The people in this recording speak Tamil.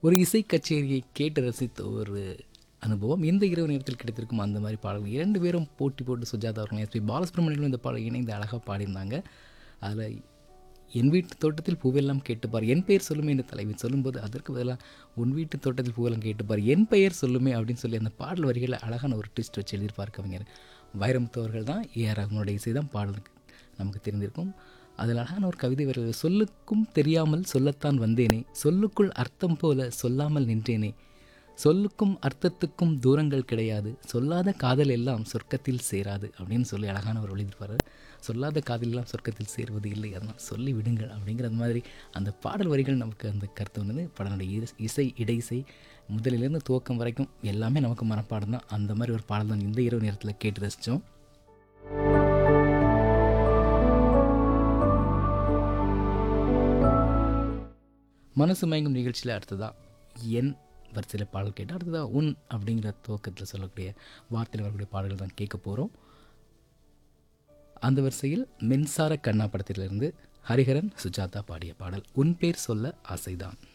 ஒரு இசை கச்சேரியை கேட்டு ரசித்த ஒரு அனுபவம் இந்த இரவு நேரத்தில் கிடைத்திருக்கும் அந்த மாதிரி பாடல்கள் இரண்டு பேரும் போட்டி போட்டு சுஜாதா அவர்கள் எஸ்பி பாலசுப்ரமணியனும் இந்த பாடல் இணைந்து அழகாக பாடியிருந்தாங்க அதில் என் வீட்டு தோட்டத்தில் பூவெல்லாம் கேட்டுப்பார் என் பெயர் சொல்லுமே என்று தலைவி சொல்லும்போது அதற்கு பதிலாக உன் வீட்டு தோட்டத்தில் பூவெல்லாம் கேட்டுப்பார் என் பெயர் சொல்லுமே அப்படின்னு சொல்லி அந்த பாடல் வரிகளை அழகான ஒரு ட்விஸ்ட் வச்சு எழுதியிருப்பார் கவிஞர் வைரமுத்து அவர்கள் தான் ஏஆர் ரஹ்மானுடைய இசை தான் பாடலுக்கு நமக்கு தெரிந்திருக்கும் அதில் அழகான ஒரு கவிதை வருகிறது சொல்லுக்கும் தெரியாமல் சொல்லத்தான் வந்தேனே சொல்லுக்குள் அர்த்தம் போல சொல்லாமல் நின்றேனே சொல்லுக்கும் அர்த்தத்துக்கும் தூரங்கள் கிடையாது சொல்லாத காதல் எல்லாம் சொர்க்கத்தில் சேராது அப்படின்னு சொல்லி அழகான ஒரு எழுதியிருப்பார் சொல்லாத காதல் எல்லாம் சொர்க்கத்தில் சேருவது இல்லை அதனால் சொல்லி விடுங்கள் அப்படிங்கிற அந்த மாதிரி அந்த பாடல் வரிகள் நமக்கு அந்த கருத்து வந்தது படனுடைய இஸ்- இசை இடை இசை முதலிலிருந்து துவக்கம் வரைக்கும் எல்லாமே நமக்கு மனப்பாடம் தான் அந்த மாதிரி ஒரு பாடல் தான் இந்த இரவு நேரத்தில் கேட்டு ரசித்தோம் மனசு மயங்கும் நிகழ்ச்சியில் அடுத்ததா என் வரிசையில் பாடல் கேட்டால் அடுத்ததா உன் அப்படிங்கிற துவக்கத்தில் சொல்லக்கூடிய வார்த்தையில் வரக்கூடிய பாடல்கள் தான் கேட்க போகிறோம் அந்த வரிசையில் மின்சார கண்ணா படத்திலிருந்து ஹரிஹரன் சுஜாதா பாடிய பாடல் உன் பேர் சொல்ல ஆசைதான்